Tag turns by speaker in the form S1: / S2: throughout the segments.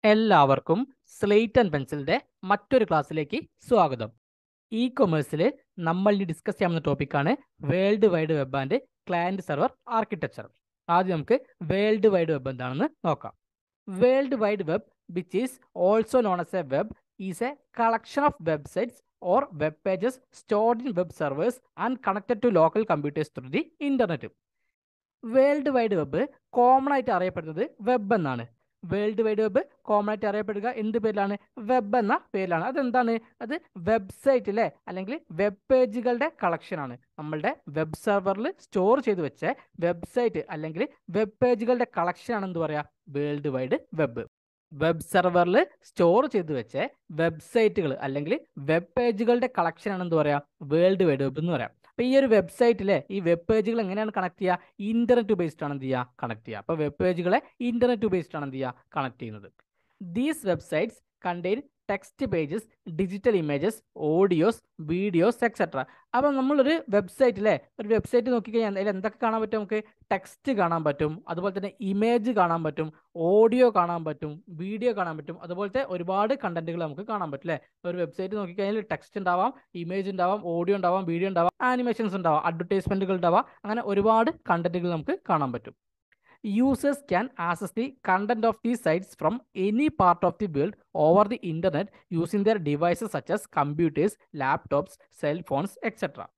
S1: എല്ലാവർക്കും slate and പെൻസിലിന്റെ മറ്റൊരു ക്ലാസ്സിലേക്ക് സ്വാഗതം ഇ കൊമേഴ്സിൽ നമ്മൾ ഇനി ഡിസ്കസ് ചെയ്യാവുന്ന ടോപ്പിക്കാണ് world wide web and client server architecture ആദ്യം നമുക്ക് വേൾഡ് വൈഡ് വെബ് എന്താണെന്ന് നോക്കാം world wide web which is also known as a web is a collection of websites or web pages stored in web servers and connected to local computers through the internet world wide web common ആയിട്ട് അറിയപ്പെടുന്നത് web എന്നാണ് world wide web common ആയിട്ട് അറിയപ്പെടുക എന്ത് പേരിലാണ് web എന്ന പേരിലാണ് അതെന്താണ് അത് വെബ്സൈറ്റിലെ അല്ലെങ്കിൽ വെബ് പേജുകളുടെ കളക്ഷൻ ആണ് നമ്മളുടെ വെബ് സെർവറിൽ സ്റ്റോർ ചെയ്ത് വെച്ച വെബ്സൈറ്റ് അല്ലെങ്കിൽ വെബ് പേജുകളുടെ കളക്ഷൻ ആണ് എന്ത് പറയാ വേൾഡ് വൈഡ് വെബ് വെബ് സെർവറിൽ സ്റ്റോർ ചെയ്ത് വെച്ച വെബ്സൈറ്റുകൾ അല്ലെങ്കിൽ വെബ് പേജുകളുടെ കളക്ഷൻ ആണ് എന്ത് പറയാ വേൾഡ് വൈഡ് വെബ് എന്ന് പറയാം അപ്പൊ ഈ ഒരു വെബ്സൈറ്റിലെ ഈ വെബ് പേജുകൾ എങ്ങനെയാണ് കണക്ട് ചെയ്യുക ഇന്റർനെറ്റ് ബേസ്ഡ് ആണ് എന്ത് ചെയ്യുക കണക്ട് ചെയ്യുക അപ്പോൾ വെബ് പേജുകളെ ഇന്റർനെറ്റ് ബേസ്ഡ് ആണ് എന്ത് ചെയ്യുക കണക്ട് ചെയ്യുന്നത് these websites contain text pages digital images audios videos etcetera അപ്പം നമ്മളൊരു വെബ്സൈറ്റിലെ ഒരു വെബ്സൈറ്റ് നോക്കിക്കഴിഞ്ഞാൽ അതിൽ എന്തൊക്കെ കാണാൻ പറ്റും നമുക്ക് ടെക്സ്റ്റ് കാണാൻ പറ്റും അതുപോലെ തന്നെ ഇമേജ് കാണാൻ പറ്റും ഓഡിയോ കാണാൻ പറ്റും വീഡിയോ കാണാൻ പറ്റും അതുപോലത്തെ ഒരുപാട് കണ്ടന്റുകൾ നമുക്ക് കാണാൻ പറ്റും അല്ലേ ഒരു വെബ്സൈറ്റ് നോക്കിക്കഴിഞ്ഞാൽ ടെക്സ്റ്റ് ഉണ്ടാവാം ഇമേജ് ഉണ്ടാവാം ഓഡിയോ ഉണ്ടാവാം വീഡിയോ ഉണ്ടാവാം ആനിമേഷൻസ് ഉണ്ടാവാം അഡ്വർടൈസ്മെന്റുകൾ ഉണ്ടാവാം അങ്ങനെ ഒരുപാട് കണ്ടന്റുകൾ നമുക്ക് കാണാൻ പറ്റും users can access the content of these sites from any part of the world over the internet using their devices such as computers, laptops, cell phones, etc.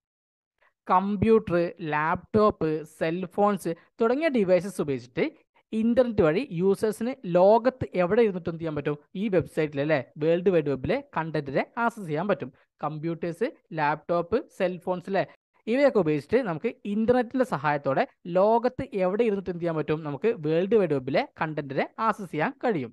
S1: Computer laptop cellphones തുടങ്ങിയ devices ഉപയോഗിച്ചിട്ട് internet വഴി യൂസേഴ്സിന് ലോകത്ത് എവിടെ ഇരുന്നിട്ട് എന്ത് ചെയ്യാൻ പറ്റും ഈ വെബ്സൈറ്റിൽ അല്ലേ വേൾഡ് വൈഡ് വെബിലെ കണ്ടന്റിനെ ആക്സസ് ചെയ്യാൻ പറ്റും കമ്പ്യൂട്ടേഴ്സ് ലാപ്ടോപ്പ് സെൽഫോൺസിലെ ഇവയൊക്കെ ഉപയോഗിച്ചിട്ട് നമുക്ക് ഇന്റർനെറ്റിന്റെ സഹായത്തോടെ ലോകത്ത് എവിടെ ഇരുന്നിട്ട് എന്ത് ചെയ്യാൻ പറ്റും നമുക്ക് വേൾഡ് വൈഡ് വെബിലെ കണ്ടന്റിനെ ആക്സസ് ചെയ്യാൻ കഴിയും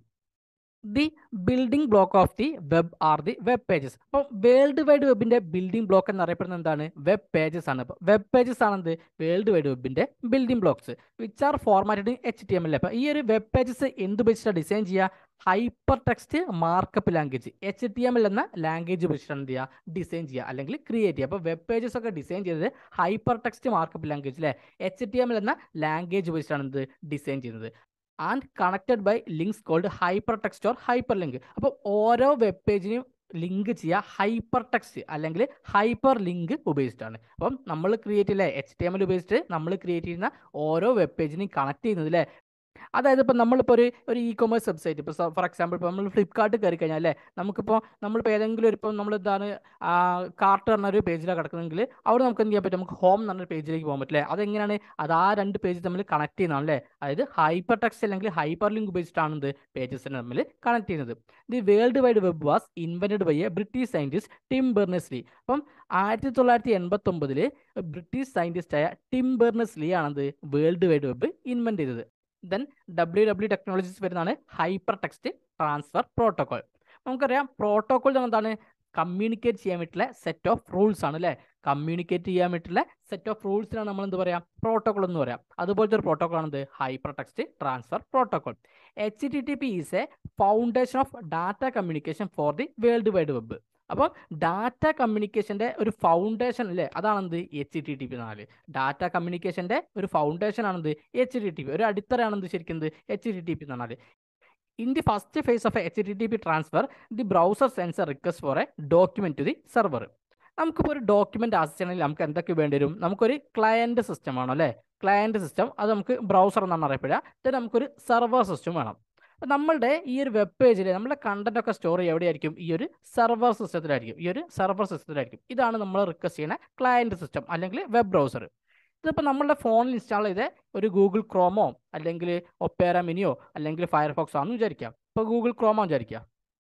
S1: the building block of the web are the web pages അപ്പോൾ വേൾഡ് വൈഡ് വെബിന്റെ ബിൽഡിംഗ് ബ്ലോക്ക് എന്നറിയപ്പെടുന്നത് എന്താണ് വെബ് പേജസ് ആണ് അപ്പോൾ വെബ് പേജസ് ആണ് എന്ത് വേൾഡ് വൈഡ് വെബിന്റെ building blocks which are formatted in H T M L അപ്പോൾ ഈ ഒരു വെബ് പേജസ് എന്ത് ഉപയോഗിച്ചിട്ടാണ് ഡിസൈൻ ചെയ്യുക hyper text markup language H T M L എന്ന ലാംഗ്വേജ് ഉപയോഗിച്ചിട്ടാണ് എന്ത് ചെയ്യുക ഡിസൈൻ ചെയ്യുക അല്ലെങ്കിൽ ക്രിയേറ്റ് ചെയ്യുക അപ്പോൾ വെബ് പേജസ് ഒക്കെ ഡിസൈൻ ചെയ്തത് ഹൈപ്പർ ടെക്സ്റ്റ് മാർക്കപ്പ് ലാംഗ്വേജ് അല്ലേ എച്ച് ടി എം എൽ എന്ന ലാംഗ്വേജ് ഉപയോഗിച്ചിട്ടാണ് എന്ത് ഡിസൈൻ ചെയ്യുന്നത് and connected by links called hyper text or hyper link അപ്പോൾ ഓരോ വെബ് പേജിനെയും ലിങ്ക് ചെയ്യുക ഹൈപ്പർ ടെക്സ്റ്റ് അല്ലെങ്കിൽ ഹൈപ്പർ ലിങ്ക് ഉപയോഗിച്ചിട്ടാണ് അപ്പം നമ്മൾ ക്രിയേറ്റ് ചെയ്യില്ലേ എച്ച് ടി എം എൽ ഉപയോഗിച്ചിട്ട് നമ്മൾ ക്രിയേറ്റ് ചെയ്യുന്ന ഓരോ വെബ് പേജിനെയും കണക്ട് ചെയ്യുന്നത് അല്ലേ അതായത് ഇപ്പോൾ നമ്മളിപ്പോൾ ഒരു ഒരു ഇ കൊമേഴ്സ് വെബ്സൈറ്റ് ഇപ്പോൾ ഫോർ എക്സാമ്പിൾ ഇപ്പോൾ നമ്മൾ ഫ്ലിപ്കാർട്ട് കയറി കഴിഞ്ഞാൽ അല്ലേ നമുക്കിപ്പോൾ നമ്മളിപ്പോൾ ഏതെങ്കിലും ഒരു ഇപ്പം നമ്മൾ എന്താണ് കാർട്ട് പറഞ്ഞ ഒരു പേജിലാണ് കിടക്കുന്നതെങ്കിൽ അവിടെ നമുക്ക് എന്ത് ചെയ്യാൻ പറ്റും നമുക്ക് ഹോം എന്ന് പറഞ്ഞ പേജിലേക്ക് പോകാൻ പറ്റില്ലേ അതെങ്ങനെയാണ് അത് ആ രണ്ട് പേജ് തമ്മിൽ കണക്ട് ചെയ്യുന്നതാണ് അല്ലേ അതായത് ഹൈപ്പർ ടെക്സ്റ്റ് അല്ലെങ്കിൽ ഹൈപ്പർ ലിങ്ക് ഉപയോഗിച്ചിട്ടാണ് ഇത് പേജസിനെ തമ്മിൽ കണക്ട് ചെയ്യുന്നത് the world wide web was invented by a British scientist Tim Berners-Lee അപ്പം ആയിരത്തി തൊള്ളായിരത്തി എൺപത്തി ഒമ്പതില് ബ്രിട്ടീഷ് സയന്റിസ്റ്റായ ടിം ബെർണസ്ലി ആണത് വേൾഡ് വൈഡ് വെബ് ഇൻവെന്റ് ചെയ്തത് ദെൻ ഡബ്ല്യു ഡബ്ല്യു ടെക്നോളജീസ് വരുന്നതാണ് ഹൈപ്പർ ടെക്സ്റ്റ് ട്രാൻസ്ഫർ പ്രോട്ടോകോൾ നമുക്കറിയാം പ്രോട്ടോകോൾ എന്താണ് കമ്മ്യൂണിക്കേറ്റ് ചെയ്യാൻ പറ്റുള്ള സെറ്റ് ഓഫ് റൂൾസ് ആണ് അല്ലേ കമ്മ്യൂണിക്കേറ്റ് ചെയ്യാൻ പറ്റുള്ള സെറ്റ് ഓഫ് റൂൾസിനാണ് നമ്മൾ എന്ത് പറയാം പ്രോട്ടോകോൾ എന്ന് പറയാം അതുപോലത്തെ ഒരു പ്രോട്ടോകോൾ ആണ് എന്ത് hyper text transfer protocol H T T P is a foundation of data communication for the world wide web അപ്പോൾ ഡാറ്റ കമ്മ്യൂണിക്കേഷൻ്റെ ഒരു ഫൗണ്ടേഷൻ അല്ലേ അതാണെന്ത് എച്ച് ടി ടി പി നാല് ഡാറ്റ കമ്മ്യൂണിക്കേഷൻ്റെ ഒരു ഫൗണ്ടേഷൻ ആണെന്ത് എച്ച് ടി ടി പി ഒരു അടിത്തറയാണെന്ത് ശരിക്കും എച്ച് ടി ടി പി എന്ന് പറഞ്ഞാൽ in the first phase of H T T P transfer the browser sends a request for A document to the server നമുക്കിപ്പോൾ ഒരു ഡോക്യുമെന്റ് ആക്സസ് ചെയ്യണമെങ്കിൽ നമുക്ക് എന്തൊക്കെ വേണ്ടി വരും നമുക്കൊരു ക്ലയന്റ് സിസ്റ്റം വേണം അല്ലേ ക്ലയന്റ് സിസ്റ്റം അത് നമുക്ക് ബ്രൗസർ എന്നാണ് അറിയപ്പെടുക then നമുക്കൊരു സെർവർ സിസ്റ്റം വേണം അപ്പോൾ നമ്മളുടെ ഈ ഒരു വെബ് പേജിൽ നമ്മുടെ കണ്ടന്റ് ഒക്കെ സ്റ്റോർ ചെയ്യുക എവിടെയായിരിക്കും ഈ ഒരു സെർവർ സിസ്റ്റത്തിലായിരിക്കും ഈ ഒരു സെർവർ സിസ്റ്റത്തിലായിരിക്കും ഇതാണ് നമ്മൾ റിക്വസ്റ്റ് ചെയ്യുന്ന ക്ലയന്റ് സിസ്റ്റം അല്ലെങ്കിൽ വെബ് ബ്രൗസർ ഇതിപ്പോൾ നമ്മളുടെ ഫോണിൽ ഇൻസ്റ്റാൾ ചെയ്ത ഒരു ഗൂഗിൾ ക്രോമോ അല്ലെങ്കിൽ ഒപ്പേര മിനിയോ അല്ലെങ്കിൽ ഫയർഫോക്സോ ആണെന്ന് വിചാരിക്കാം ഇപ്പോൾ ഗൂഗിൾ ക്രോമോ വിചാരിക്കുക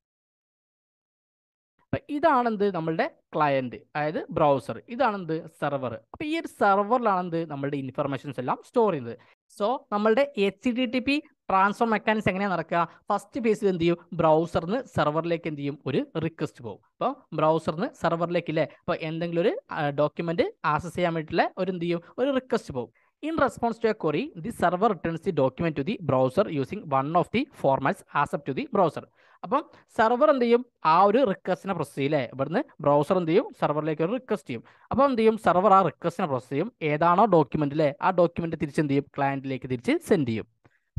S1: അപ്പം ഇതാണെന്ത് നമ്മളുടെ ക്ലയന്റ് അതായത് ബ്രൗസർ ഇതാണെന്ത് സെർവർ അപ്പോൾ ഈ ഒരു സെർവറിലാണെന്ത് നമ്മളുടെ ഇൻഫർമേഷൻസ് എല്ലാം സ്റ്റോർ ചെയ്യുന്നത് സോ നമ്മളുടെ H T T P transfer mechanics എങ്ങനെയാണ് നടക്കുക ഫസ്റ്റ് ഫേസിൽ എന്ത് ചെയ്യും ബ്രൗസറിന് സെർവറിലേക്ക് എന്ത് ചെയ്യും ഒരു റിക്വസ്റ്റ് പോകും അപ്പോൾ ബ്രൗസറിന് സെർവറിലേക്ക് ഇല്ലേ അപ്പോൾ എന്തെങ്കിലും ഒരു ഡോക്യുമെന്റ് ആക്സസ് ചെയ്യാൻ വേണ്ടിയിട്ടുള്ള ഒരു എന്ത് ചെയ്യും ഒരു റിക്വസ്റ്റ് പോകും in response to a query the server returns the document to the browser using one of the formats accept to the browser അപ്പം സെർവർ എന്ത് ചെയ്യും ആ ഒരു റിക്വസ്റ്റിനെ പ്രൊസസ് ചെയ്യും അല്ലേ ഇവിടുന്ന് ബ്രൗസർ എന്ത് ചെയ്യും സെർവറിലേക്ക് ഒരു റിക്വസ്റ്റ് ചെയ്യും അപ്പോൾ എന്ത് ചെയ്യും സെർവർ ആ റിക്വസ്റ്റിനെ പ്രൊസസ് ചെയ്യും ഏതാണോ ഡോക്യുമെന്റ് അല്ലേ ആ ഡോക്യുമെന്റ് തിരിച്ച് എന്ത് ചെയ്യും ക്ലയന്റിലേക്ക് തിരിച്ച് സെൻഡ് ചെയ്യും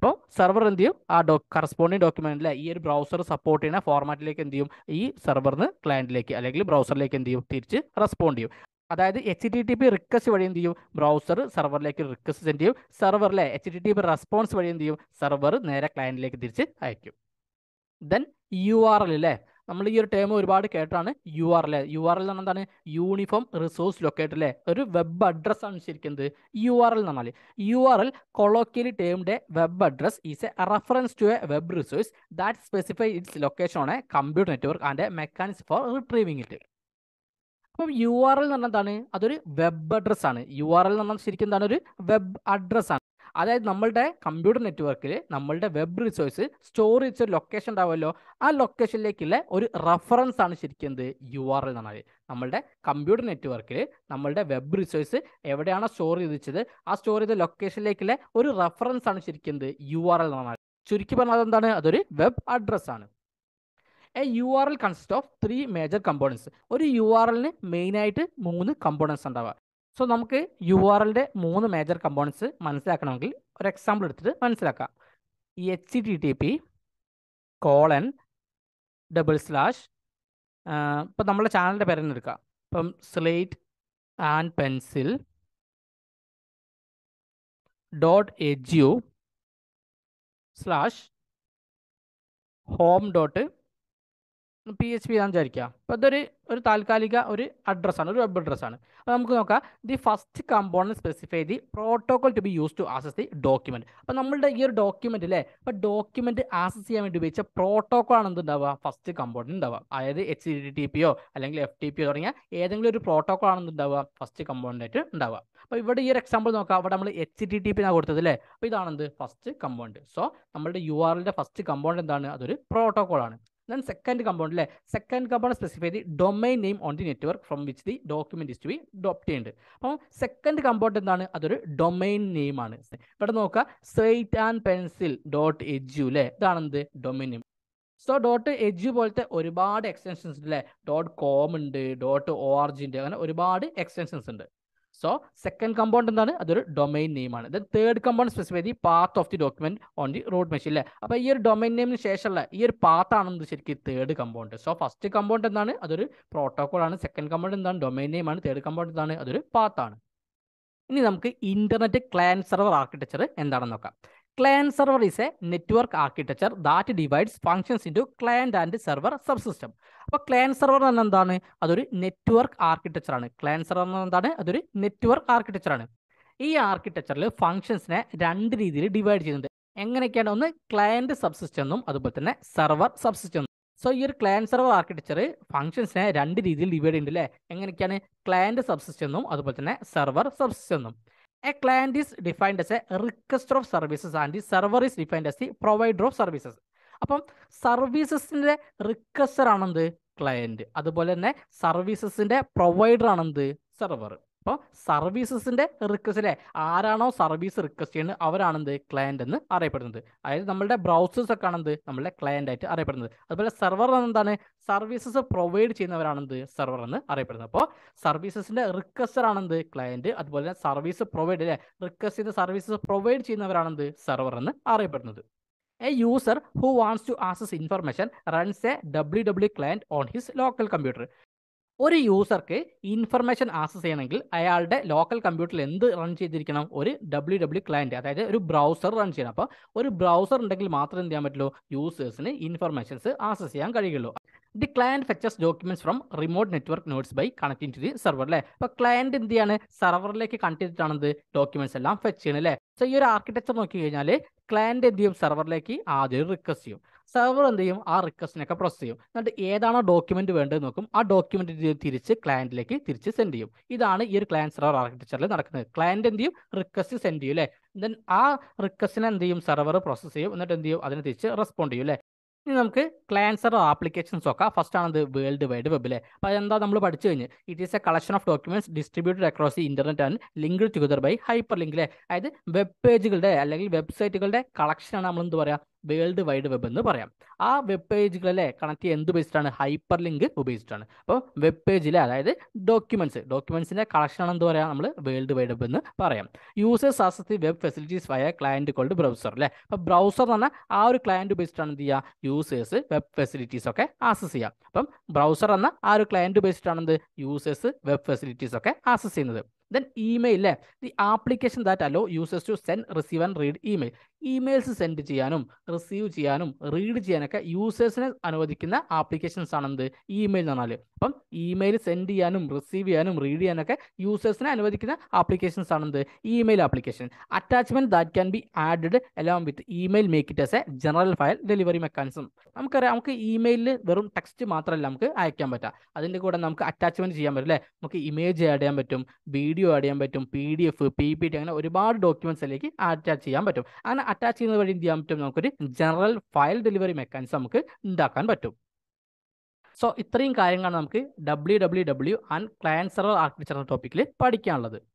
S1: അപ്പോൾ സെർവർ എന്ത് ചെയ്യും ആ ഡോ കറസ്പോണ്ടിങ് ഡോക്യുമെന്റിലെ ഈ ഒരു ബ്രൗസർ സപ്പോർട്ട് ചെയ്യുന്ന ഫോർമാറ്റിലേക്ക് എന്ത് ചെയ്യും ഈ സെർവറിന് ക്ലയന്റിലേക്ക് അല്ലെങ്കിൽ ബ്രൗസറിലേക്ക് എന്ത് ചെയ്യും തിരിച്ച് റെസ്പോണ്ട് ചെയ്യും അതായത് H T T P request വഴി എന്ത് ചെയ്യും ബ്രൗസർ സെർവറിലേക്ക് റിക്വസ്റ്റ് സെൻഡ് ചെയ്യും സെർവറിലെ H T T P response വഴി എന്ത് ചെയ്യും സെർവർ നേരെ ക്ലയന്റിലേക്ക് തിരിച്ച് അയക്കും ദെൻ യു ആർ എൽ അല്ലേ നമ്മൾ ഈ ഒരു ടേം ഒരുപാട് കേട്ടാണ് U R L U R L എന്ന് എന്താണ് യൂണിഫോം റിസോഴ്സ് ലൊക്കേറ്റർ അല്ലേ ഒരു വെബ് അഡ്രസ് ആണ് ശരിക്കുന്നത് യു ആർ എൽ എന്ന് പറഞ്ഞാൽ യു ആർ എൽ കൊളോക്കിയലി ടേമിന്റെ web address is a reference to a web resource that specify its location on a computer network and a mechanics for retrieving it അപ്പം U R L എന്ന് പറഞ്ഞാൽ എന്താണ് അതൊരു web address ആണ് U R L എന്ന് പറഞ്ഞാൽ ശരിക്കും എന്താണ് ഒരു വെബ് അഡ്രസ് ആണ് അതായത് നമ്മളുടെ കമ്പ്യൂട്ടർ നെറ്റ്വർക്കിൽ നമ്മളുടെ വെബ് റിസോഴ്സ് സ്റ്റോർ ചെയ്ത ഒരു ലൊക്കേഷൻ ഉണ്ടാവുമല്ലോ ആ ലൊക്കേഷനിലേക്കുള്ള ഒരു റെഫറൻസ് ആണ് ശരിക്കും എന്ത് യു ആർ എൽ എന്ന് പറഞ്ഞാൽ നമ്മളുടെ കമ്പ്യൂട്ടർ നെറ്റ്വർക്കിൽ നമ്മളുടെ വെബ് റിസോഴ്സ് എവിടെയാണോ സ്റ്റോർ ചെയ്ത് വെച്ചത് ആ സ്റ്റോർ ചെയ്ത ലൊക്കേഷനിലേക്കുള്ള ഒരു റെഫറൻസ് ആണ് ശരിക്കും എന്ത് യു ആർ എൽ എന്ന് പറഞ്ഞാൽ ചുരുക്കി പറഞ്ഞാൽ എന്താണ് അതൊരു വെബ് അഡ്രസ് ആണ് a U R L consist of three major components ഒരു യു ആർ എല്ലിന് മെയിനായിട്ട് മൂന്ന് കമ്പോണൻസ് ഉണ്ടാവുക സോ നമുക്ക് യു ആർ എല്ലിൻ്റെ മൂന്ന് മേജർ കമ്പോണൻസ് മനസ്സിലാക്കണമെങ്കിൽ ഒരു എക്സാമ്പിൾ എടുത്തിട്ട് മനസ്സിലാക്കാം ഈ H T T P colon double slash ഇപ്പം നമ്മുടെ ചാനലിൻ്റെ പേര് തന്നെ എടുക്കാം ഇപ്പം slate and pencil dot edu slash home dot P H P ആണെന്ന് വിചാരിക്കുക അപ്പോൾ ഇതൊരു ഒരു താൽക്കാലിക ഒരു അഡ്രസ്സാണ് ഒരു വെബ് അഡ്രസ്സാണ് അപ്പോൾ നമുക്ക് നോക്കാം the first component specify the protocol to be use to access the document അപ്പോൾ നമ്മളുടെ ഈ ഒരു ഡോക്യുമെൻ്റ് അല്ലേ അപ്പോൾ ഡോക്യുമെൻറ്റ് ആക്സസ് ചെയ്യാൻ വേണ്ടി ഉപയോഗിച്ച പ്രോട്ടോകോൾ ആണ് എന്തുണ്ടാവുക ഫസ്റ്റ് കമ്പോണൻറ്റ് ഉണ്ടാവുക അതായത് എച്ച് ഡി ടി പിയോ അല്ലെങ്കിൽ എഫ് ടി പിയോ തുടങ്ങിയ ഏതെങ്കിലും ഒരു പ്രോട്ടോകോൾ ആണ് എന്തുണ്ടാവുക ഫസ്റ്റ് കമ്പോണൻ്റ് ആയിട്ട് ഉണ്ടാവുക അപ്പോൾ ഇവിടെ ഈ ഒരു എക്സാമ്പിൾ നോക്കാം അവിടെ നമ്മൾ എച്ച് ടി ടി പി ആണ് കൊടുത്തത് അല്ലേ അപ്പോൾ ഇതാണ് എന്ത് ഫസ്റ്റ് കമ്പോണൻറ്റ് സോ നമ്മളുടെ യു ആർ എല്ലിൻ്റെ ഫസ്റ്റ് കമ്പോണൻറ്റ് എന്താണ് അതൊരു പ്രോട്ടോകോൾ ആണ് ദെൻ സെക്കൻഡ് കമ്പൗണ്ട് അല്ലേ second compound specify the domain name on the network from which the document is to be obtained അപ്പോൾ സെക്കൻഡ് കമ്പൗണ്ട് എന്താണ് അതൊരു ഡൊമൈൻ നെയിം ആണ് ഇവിടെ നോക്കുക straight and pencil dot edu അല്ലേ ഇതാണ് എന്ത് domain name so dot edu പോലത്തെ ഒരുപാട് എക്സ്റ്റൻഷൻസ് ഉണ്ട് അല്ലേ ഡോട്ട് കോം ഉണ്ട് ഡോട്ട് ഒ ആർ ജി ഉണ്ട് അങ്ങനെ ഒരുപാട് എക്സ്റ്റൻഷൻസ് ഉണ്ട് സോ സെക്കൻഡ് കമ്പൗണ്ട് എന്താണ് അതൊരു ഡൊമൈൻ നെയിം ആണ് then third compound specify the path of the document on the road machine അല്ലേ അപ്പോൾ ഈ ഒരു ഡൊമൈൻ നെയിമിന് ശേഷമുള്ള ഈ ഒരു പാത്ത് ആണ് ശരിക്കും third compound so first compound എന്താണ് അതൊരു പ്രോട്ടോകോൾ ആണ് സെക്കൻഡ് കമ്പൗണ്ട് എന്താണ് ഡൊമൈൻ നെയിം ആണ് തേർഡ് കമ്പൗണ്ട് എന്താണ് അതൊരു പാത്ത് ആണ് ഇനി നമുക്ക് ഇന്റർനെറ്റ് ക്ലയൻ സെർവർ ആർക്കിടെക്ചർ എന്താണെന്ന് നോക്കാം client server is a network architecture that divides functions into client and server subsystem അപ്പോൾ ക്ലയൻ സെർവർ എന്ന് പറഞ്ഞാൽ എന്താണ് അതൊരു നെറ്റ്വർക്ക് ആർക്കിടെക്ചർ ആണ് ക്ലയൻ സെർവർ എന്ന് എന്താണ് അതൊരു നെറ്റ്വർക്ക് ആർക്കിടെക്ചർ ആണ് ഈ ആർക്കിടെക്ചറിൽ ഫങ്ഷൻസിനെ രണ്ട് രീതിയിൽ ഡിവൈഡ് ചെയ്യുന്നുണ്ട് എങ്ങനെയൊക്കെയാണ് ഒന്ന് ക്ലയൻറ്റ് സബ് സിസ്റ്റം എന്നും അതുപോലെ തന്നെ സെർവർ സബ് സിസ്റ്റം എന്നും സോ ഈ ഒരു ക്ലയൻറ്റ് സെർവർ ആർക്കിടെക്ചർ ഫങ്ഷൻസിനെ രണ്ട് രീതിയിൽ ഡിവൈഡ് ചെയ്യുന്നുണ്ട് അല്ലേ എങ്ങനെയൊക്കെയാണ് ക്ലയൻറ്റ് സബ് സിസ്റ്റം എന്നും അതുപോലെ തന്നെ സെർവർ സബ് സിസ്റ്റം എന്നും a client is defined as a requester of services and the server is defined as the provider of services അപ്പം സർവീസസിൻ്റെ റിക്വസ്റ്റർ ആണെന്ത് ക്ലയൻറ്റ് അതുപോലെ തന്നെ സർവീസസിൻ്റെ പ്രൊവൈഡർ ആണെന്ത് സെർവർ അപ്പോൾ സർവീസസിൻ്റെ റിക്വസ്റ്റ് അല്ലേ ആരാണോ സർവീസ് റിക്വസ്റ്റ് ചെയ്യുന്നത് അവരാണെന്ത് ക്ലയൻറ്റ് എന്ന് അറിയപ്പെടുന്നത് അതായത് നമ്മളുടെ ബ്രൗസേഴ്സ് ഒക്കെ ആണെന്ത് നമ്മളുടെ ക്ലയൻ്റ് ആയിട്ട് അറിയപ്പെടുന്നത് അതുപോലെ സെർവർ എന്താണ് സർവീസസ് പ്രൊവൈഡ് ചെയ്യുന്നവരാണെന്ത് സെർവർ എന്ന് അറിയപ്പെടുന്നത് അപ്പോൾ സർവീസസിൻ്റെ റിക്വസ്റ്റർ ആണെന്ത് ക്ലയൻറ്റ് അതുപോലെ തന്നെ സർവീസ് പ്രൊവൈഡ് അല്ലേ റിക്വസ്റ്റ് ചെയ്ത സർവീസസ് പ്രൊവൈഡ് ചെയ്യുന്നവരാണെന്ത് സെർവർ എന്ന് അറിയപ്പെടുന്നത് a user who wants to access information runs a W W client on his local computer ഒരു യൂസർക്ക് ഇൻഫർമേഷൻ ആക്സസ് ചെയ്യണമെങ്കിൽ അയാളുടെ ലോക്കൽ കമ്പ്യൂട്ടറിൽ എന്ത് റൺ ചെയ്തിരിക്കണം ഒരു ഡബ്ല്യു ഡബ്ല്യു ക്ലയൻറ്റ് അതായത് ഒരു ബ്രൗസർ റൺ ചെയ്യണം അപ്പോൾ ഒരു ബ്രൗസർ ഉണ്ടെങ്കിൽ മാത്രമേ എന്ത് ചെയ്യാൻ പറ്റുള്ളൂ യൂസേഴ്സിന് ഇൻഫർമേഷൻസ് ആക്സസ് ചെയ്യാൻ കഴിയുള്ളൂ the client fetches documents from remote network nodes by connecting to the server അല്ലേ അപ്പോൾ ക്ലയൻറ്റ് എന്ത് ചെയ്യാണ് സെർവറിലേക്ക് കണക്ട് ചെയ്തിട്ടാണ് ഡോക്യുമെന്റ്സ് എല്ലാം ഫെച്ച് ചെയ്യണം അല്ലേ സോ ഈ ഒരു ആർക്കിടെക്ചർ നോക്കി കഴിഞ്ഞാൽ ക്ലയൻറ്റ് എന്ത് ചെയ്യും സെർവറിലേക്ക് ആദ്യം റിക്വസ്റ്റ് ചെയ്യും സെർവർ എന്ത് ചെയ്യും ആ റിക്വസ്റ്റിനൊക്കെ പ്രൊസസ് ചെയ്യും എന്നിട്ട് ഏതാണോ ഡോക്യുമെന്റ് വേണ്ടത് നോക്കും ആ ഡോക്യുമെന്റ് തിരിച്ച് ക്ലയന്റിലേക്ക് തിരിച്ച് സെൻഡ് ചെയ്യും ഇതാണ് ഈ ഒരു ക്ലയൻറ്റ് സെർവർ ആർക്കിടെക്ചറിൽ നടക്കുന്നത് ക്ലയന്റ് എന്ത് ചെയ്യും റിക്വസ്റ്റ് സെൻഡ് ചെയ്യും അല്ലേ ദെൻ ആ റിക്വസ്റ്റിനെ എന്ത് ചെയ്യും സെർവർ പ്രോസസ് ചെയ്യും എന്നിട്ട് എന്ത് ചെയ്യും അതിന് തിരിച്ച് റെസ്പോണ്ട് ചെയ്യും അല്ലേ ഇനി നമുക്ക് ക്ലയൻറ്റ് സെർവർ ആപ്ലിക്കേഷൻസ് നോക്കാം ഫസ്റ്റ് ആണത് വേൾഡ് വൈഡ് വെബിലെ അപ്പോൾ അതെന്താ നമ്മൾ പഠിച്ചു കഴിഞ്ഞ് it is a collection of documents distributed across the internet and linked together by hyper ലിങ്കിലെ അതായത് വെബ് പേജുകളുടെ അല്ലെങ്കിൽ വെബ്സൈറ്റുകളുടെ കളക്ഷനാണ് നമ്മൾ എന്ത് പറയുക വേൾഡ് വൈഡ് വെബ് എന്ന് പറയാം ആ വെബ് പേജുകളെ കണക്ട് ചെയ്യാൻ എന്ത് ഉപയോഗിച്ചിട്ടാണ് ഹൈപ്പർ ലിങ്ക് ഉപയോഗിച്ചിട്ടാണ് അപ്പോൾ വെബ് പേജിലെ അതായത് ഡോക്യുമെന്റ്സ് ഡോക്യുമെന്റ്സിന്റെ കളക്ഷൻ ആണ് എന്ത് പറയാം നമ്മൾ വേൾഡ് വൈഡ് വെബ് എന്ന് പറയാം users access the web facilities via client called browser അല്ലേ അപ്പോൾ ബ്രൗസർ എന്ന് പറഞ്ഞാൽ ആ ഒരു ക്ലയന്റ് ഉപയോഗിച്ചിട്ടാണ് എന്ത് ചെയ്യുക യൂസേഴ്സ് വെബ് ഫെസിലിറ്റീസ് ഒക്കെ ആക്സസ് ചെയ്യുക അപ്പം ബ്രൗസർ എന്ന ആ ഒരു ക്ലയന്റ് ഉപയോഗിച്ചിട്ടാണ് എന്ത് യൂസേഴ്സ് വെബ് ഫെസിലിറ്റീസ് ഒക്കെ ആക്സസ് ചെയ്യുന്നത് ദെൻ ഇമെയിൽ അല്ലേ the application that allow users to send receive and read email emails send ചെയ്യാനും റിസീവ് ചെയ്യാനും റീഡ് ചെയ്യാനൊക്കെ യൂസേഴ്സിനെ അനുവദിക്കുന്ന ആപ്ലിക്കേഷൻസ് ആണ് എന്ത് ഇമെയിൽ എന്ന് പറഞ്ഞാൽ അപ്പം ഇമെയിൽ സെൻഡ് ചെയ്യാനും റിസീവ് ചെയ്യാനും റീഡ് ചെയ്യാനൊക്കെ യൂസേഴ്സിനെ അനുവദിക്കുന്ന ആപ്ലിക്കേഷൻസ് ആണ് എന്ത് email application attachment that can be added along with email make it as a general file delivery mechanism നമുക്കറിയാം നമുക്ക് ഇമെയിലിൽ വെറും ടെക്സ്റ്റ് മാത്രമല്ല നമുക്ക് അയക്കാൻ പറ്റുക അതിൻ്റെ കൂടെ നമുക്ക് അറ്റാച്ച്മെന്റ് ചെയ്യാൻ പറ്റും അല്ലേ നമുക്ക് ഇമേജ് ആഡ് ചെയ്യാൻ പറ്റും വീഡിയോ ആഡ് ചെയ്യാൻ പറ്റും P D F P P T അങ്ങനെ ഒരുപാട് ഡോക്യുമെന്റ്സിലേക്ക് അറ്റാച്ച് ചെയ്യാൻ പറ്റും അങ്ങനെ അറ്റാച്ച് ചെയ്യുന്നത് വഴി എന്ത് ചെയ്യാൻ പറ്റും നമുക്കൊരു ജനറൽ ഫയൽ ഡെലിവറി മെക്കാനിസം നമുക്ക് ഉണ്ടാക്കാൻ പറ്റും സോ ഇത്രയും കാര്യങ്ങളാണ് നമുക്ക് W W W and client server architecture എന്ന ടോപ്പിക്കിൽ പഠിക്കാനുള്ളത്